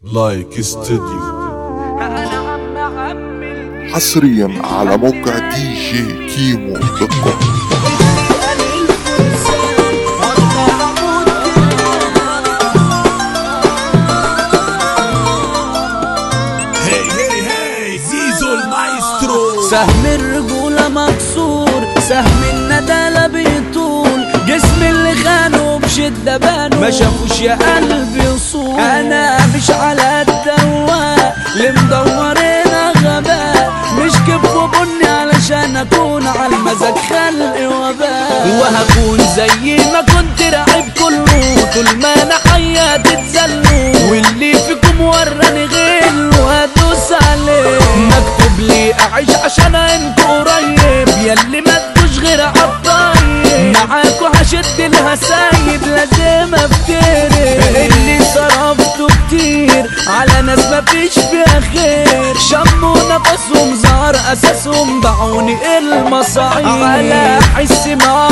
لايك استوديو انا عم عمي حصريا على موقع دي جي كيمو دوت كوم هي هي هي زيزو المايسترو سهم الرجولة مكسور سهم الندالة بيطول جسم اللي خانه بشدة بانه ما شافوش يا قلبي وصول انا مش على الدواء اللي مدورين غباء مش كف وبني علشان اكون على المزاج خلق وباء وهكون زي ما كنت راعب كله طول ما انا حياتي تزلوا واللي فيكم وراني غل وهدوس عليه مكتوب لي اعيش عشان انتوا قريب ياللي ما تجوش غير عالطيب معاكوا هشد الهسايب لازم افترق اللي صرفته كتير على ناس مفيش فيها خير شموا نفسهم ظهر اساسهم باعوني المصاعيب على حس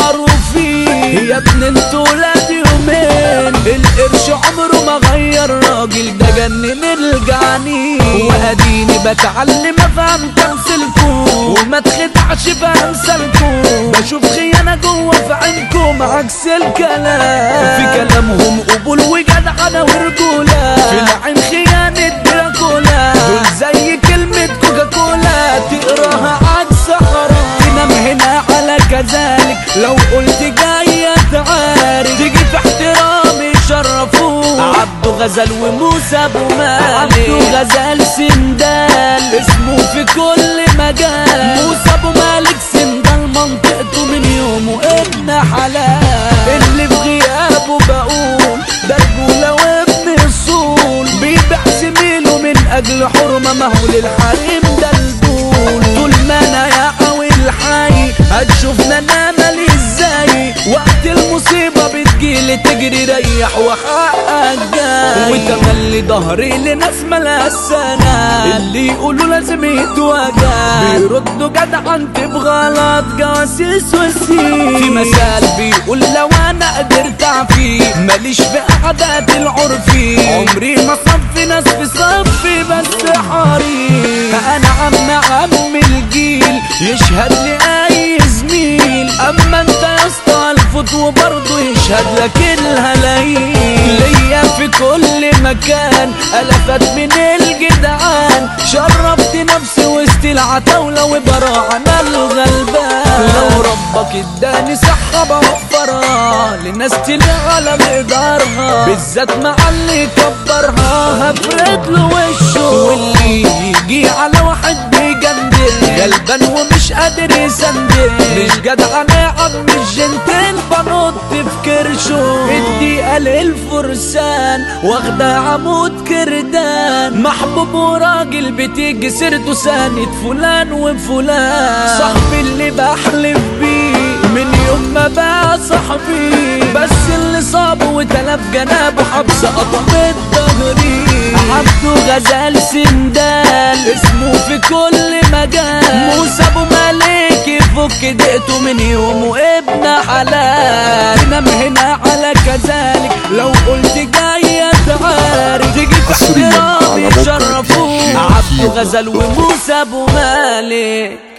معروفين يا ابن انتوا ولاد يومين القرش عمره ما غير راجل ده جنن الجعانين واديني بتعلم افهم تمثيلكم وما تخدعش بامثالكم بشوف خيانه جوه في عينكم عكس الكلام في كلامهم قبول وجدعنه ورجوله في العين خيانه دراكولا دول زي كلمه كوكاكولا تقراها عكس حرام تنام هنا على كذلك لو قلت جاية تعارك تيجي في احترامي شرفوه عبده غزل وموسى ابو مالك عبده غزل سندال اسمه في كل مجال موسى ابو مالك سندال منطقته من يومه ابن حلال اللي في غيابه بقول ده رجولة وابن اصول بيبيع زميله من اجل حرمة ما هو للحريم ده البول طول ما انا يا قوي الحي هتشوفنا انا مالي ازاي وقت المصيبة بتجيلي تجري ريح وحقك جاي وتملي ظهري لناس مالها السنة اللي يقولوا لازم يتواجه بيردوا جدع انت بغلط جواسيس وسيم في مثال بيقول لو انا قدرت اعفيه ماليش في عادات العرفي عمري ما صفي ناس في صفي بس حريم انا عم عم الجيل يشهد لي اي زميل اما انت يا اسطى الفوت وبرضه يشهد لك الهلايل ليا في كل مكان الافات من الجدعان شرفت نفسي وسط العتاولة وبراعنا الغلبان لو ربك اداني صحة بوفرها للناس تلي على مقدارها بالذات مع اللي كبرها هفرد له وشه واللي يجي على واحد بيجندل غلبان ومش قادر يسندل مش جدع انا يا عم الجنتل بنط في كرشه الدقيقة للفرسان واخدة عمود كردان محبوب وراجل بتيجي سيرته ساند فلان وفلان صاحبي اللي بحلف بيه من يوم ما بقى صاحبي بس اللي صابه وتلف جنابه حبس قطم الظهري عبده غزال سندال اسمه في كل مجال موسى ابو مالك يفك دقته من يومه ابن حلال نام هنا على كذلك لو قلت جاية تعارك تيجي في حصرياً على احترامي موقع شرفوه DJ عبده كيمو غزل وموسى ابو مالك